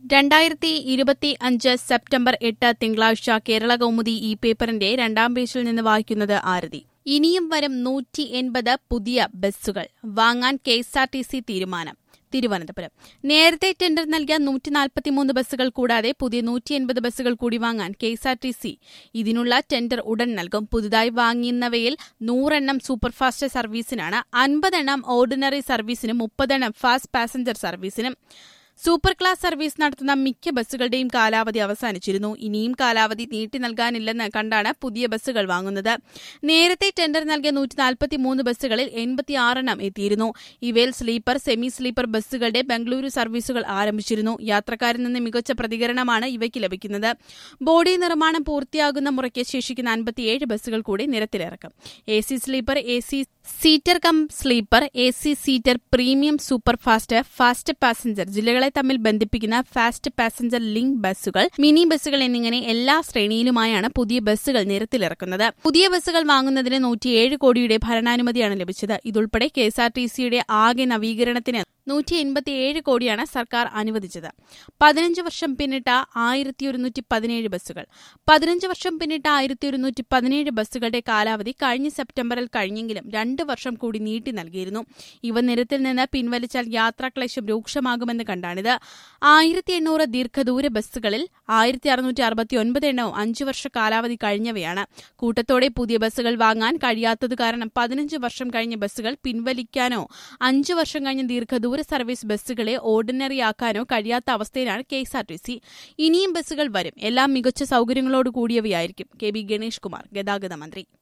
രണ്ടായിരത്തി ഇരുപത്തി അഞ്ച് സെപ്റ്റംബർ എട്ട് തിങ്കളാഴ്ച കേരള കൗമുദി ഈ പേപ്പറിന്റെ രണ്ടാം പേജിൽ നിന്ന് വായിക്കുന്നത് ആരതി ഇനിയും വരും നൂറ്റി എൺപത് പുതിയ ബസ്സുകൾ വാങ്ങാൻ K S R T C തീരുമാനം തിരുവനന്തപുരം നേരത്തെ ടെൻഡർ നൽകിയ നൂറ്റി നാൽപ്പത്തിമൂന്ന് ബസ്സുകൾ കൂടാതെ പുതിയ നൂറ്റി എൺപത് ബസ്സുകൾ കൂടി വാങ്ങാൻ K S R T C ഇതിനുള്ള ടെൻഡർ ഉടൻ നൽകും പുതുതായി വാങ്ങുന്നവയിൽ നൂറെണ്ണം സൂപ്പർഫാസ്റ്റ് സർവീസിനാണ് അൻപതെണ്ണം ഓർഡിനറി സർവീസിനും മുപ്പതെണ്ണം ഫാസ്റ്റ് പാസഞ്ചർ സർവീസിനും സൂപ്പർ ക്ലാസ് സർവീസ് നടത്തുന്ന മിക്ക ബസ്സുകളുടെയും കാലാവധി അവസാനിച്ചിരുന്നു ഇനിയും കാലാവധി നീട്ടി നൽകാനില്ലെന്ന് കണ്ടാണ് പുതിയ ബസ്സുകൾ വാങ്ങുന്നത് നേരത്തെ ടെൻഡർ നൽകിയ നൂറ്റി നാൽപ്പത്തിമൂന്ന് ബസ്സുകളിൽ എൺപത്തിയാറെണ്ണം എത്തിയിരുന്നു ഇവയിൽ സ്ലീപ്പർ സെമി സ്ലീപ്പർ ബസ്സുകളുടെ ബംഗളൂരു സർവീസുകൾ ആരംഭിച്ചിരുന്നു യാത്രക്കാരിൽ നിന്ന് മികച്ച പ്രതികരണമാണ് ഇവയ്ക്ക് ലഭിക്കുന്നത് ബോഡി നിർമ്മാണം പൂർത്തിയാകുന്ന മുറയ്ക്ക് ശേഷിക്കുന്ന അൻപത്തിയേഴ് ബസ്സുകൾ കൂടി നിരത്തിലിറക്കും A C sleeper A C seater cum sleeper A C seater premium super fast fast passenger ജില്ലകളെ തമ്മിൽ ബന്ധിപ്പിക്കുന്ന ഫാസ്റ്റ് പാസഞ്ചർ ലിങ്ക് ബസ്സുകൾ മിനി ബസ്സുകൾ എന്നിങ്ങനെ എല്ലാ ശ്രേണിയിലുമായാണ് പുതിയ ബസ്സുകൾ നിരത്തിലിറക്കുന്നത് പുതിയ ബസ്സുകൾ വാങ്ങുന്നതിന് നൂറ്റിയേഴ് കോടിയുടെ ഭരണാനുമതിയാണ് ലഭിച്ചത് ഇതുൾപ്പെടെ കെ എസ് ആർ ടി സിയുടെ ആകെ നവീകരണത്തിന് നൂറ്റി എൺപത്തിയേഴ് കോടിയാണ് സർക്കാർ അനുവദിച്ചത് പതിനഞ്ച് വർഷം പിന്നിട്ട ആയിരത്തി ഒരുന്നൂറ്റി പതിനേഴ് ബസ്സുകൾ പതിനഞ്ച് വർഷം പിന്നിട്ട ആയിരത്തി ഒരുന്നൂറ്റി പതിനേഴ് ബസ്സുകളുടെ കാലാവധി കഴിഞ്ഞ സെപ്റ്റംബറിൽ കഴിഞ്ഞെങ്കിലും രണ്ട് വർഷം കൂടി നീട്ടി നൽകിയിരുന്നു ഇവ നിരത്തിൽ നിന്ന് പിൻവലിച്ചാൽ യാത്രാക്ലേശം രൂക്ഷമാകുമെന്ന് കണ്ടാണിത് ആയിരത്തി എണ്ണൂറ് ദീർഘദൂര ബസ്സുകളിൽ ആയിരത്തി അറുന്നൂറ്റി അറുപത്തി ഒൻപത് എണ്ണവും അഞ്ചു വർഷ കാലാവധി കഴിഞ്ഞവയാണ് കൂട്ടത്തോടെ പുതിയ ബസ്സുകൾ വാങ്ങാൻ കഴിയാത്തത് കാരണം പതിനഞ്ച് വർഷം കഴിഞ്ഞ ബസ്സുകൾ പിൻവലിക്കാനോ അഞ്ചു വർഷം കഴിഞ്ഞ ദീർഘദൂര സർവീസ് ബസ്സുകളെ ഓർഡിനറിയാക്കാനോ കഴിയാത്ത അവസ്ഥയിലാണ് K S R T C ഇനിയും ബസ്സുകൾ വരും എല്ലാം മികച്ച സൌകര്യങ്ങളോട് കൂടിയവയായിരിക്കും കെ ബി ഗണേഷ് കുമാർ ഗതാഗത മന്ത്രി